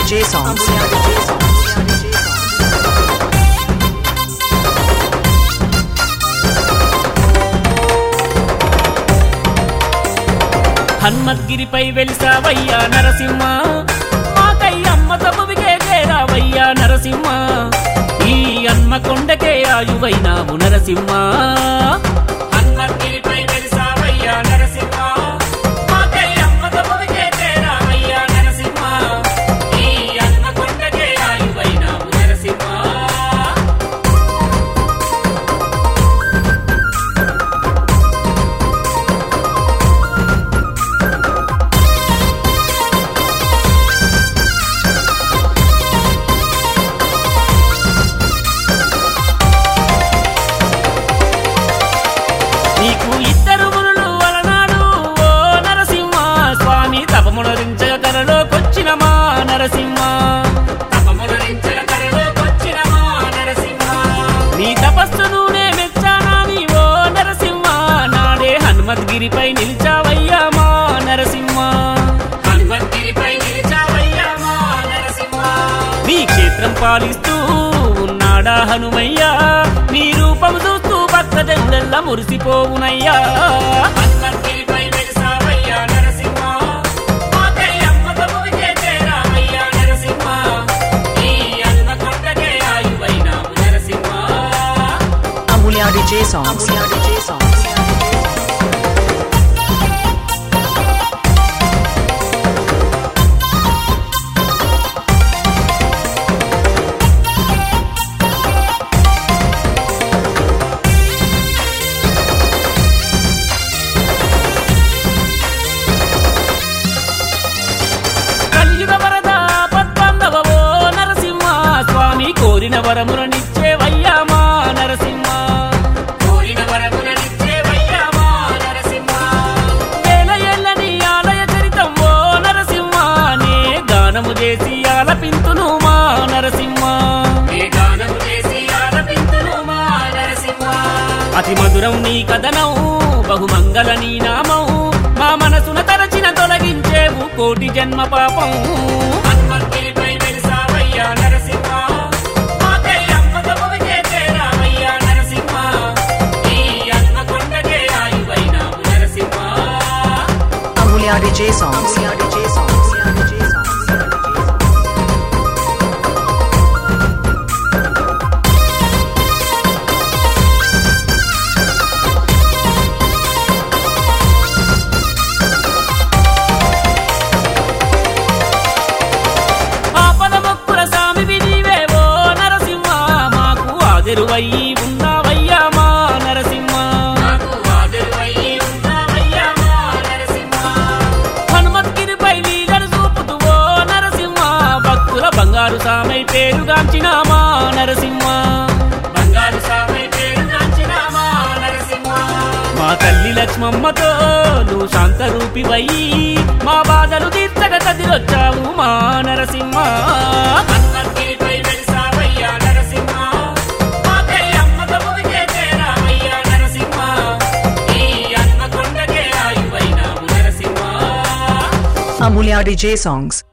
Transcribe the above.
DJ songs. హన్మద్గిరిపై వెలిసావయ్యా Narasimha మాకై అమ్మ తప్పువికే చేరావయ్యా నరసింహ ఈ అమ్మ కొండకే ఆయువైనావు నరసింహ హన్మద్గిరిపై వెలిసావయ్యా నరసింహ మాకై అమ్మ తప్పువికే చేరావయ్యా నరసింహ ఈ అమ్మ కొండకే ఆయువైనావు నరసింహ నీకు ఇద్దరు మునులు అలనాడు ఓ నరసింహ స్వామి తపమునరించగ కలలోకొచ్చిన మా నరసింహ తపమునరించగ కలలోకొచ్చిన మా నరసింహ నీ తపస్సును నే మెచ్చానాని ఓ నరసింహ నాడే హనుమద్గిరిపై నిలిచావయ్యా మా నరసింహ హనుమద్గిరిపై నిలిచావయ్యా మా నరసింహ నీ క్షేత్రం పాలిస్తూ ఉన్నాడా హనుమయ్యా నీ రూపం చూస్తూ భక్త జనులెల్ల మురిసిపోవునయ్యా హనుమద్గిరిపై వెలిసావయ్యా నరసింహ మాకై అమ్మకమునికే చేరావయ్యా నరసింహ ఈ అన్నకొండకే ఆయువైనావు Narasimha Amulya DJ songs. DJ songs. కలియుగ వరద పద్మందవో నరసింహ స్వామి కోరిన వరములనిచ్చేవయ్యా మా నరసింహ కోరిన వరములనిచ్చేవయ్యా మా నరసింహ వేల ఏళ్ళని ఆలయ చరితం ఓ నరసింహ నే గానము చేసి ఆలపింతును మా నరసింహ నే గానము చేసి ఆలపింతును మా నరసింహ అతి మధురం నీ కథనం బహుమంగళ నీ నామం మా మనసున తరచిన తొలగించేవు కోటి జన్మ పాపం హనుమద్గిరిపై వెలిసావయ్యా నరసింహ మాకై అమ్మకమునికే చేరావయ్యా నరసింహ ఈ అన్నకొండకే ఆయువైనావు Narasimha Amulya DJ songs. DJ songs. DJ songs. ఆపద మొక్కుల సామివి నీవే ఓ నరసింహ మాకు ఆదిరువయ్యి ఉన్నావయ్యా మా నరసింహ హనుమత్గిరిపై లీలలు చూపుతూ ఓ నరసింహ భక్తుల బంగారు సామై పేరుగాంచిన మా నరసింహ బంగారు సామై పేరుగాంచిన మా నరసింహ మా తల్లి లక్ష్మమ్మతో నువ్వు శాంత రూపివయ్యి మా బాధలు తీర్చక కదిలొచ్చావు మా నరసింహ హనుమద్గిరిపై వెలిసావయ్యా నరసింహ మాకై అమ్మకమునికే చేరావయ్యా నరసింహ ఈ అన్నకొండకే ఆయువైనావు నరసింహ Amulya DJ songs.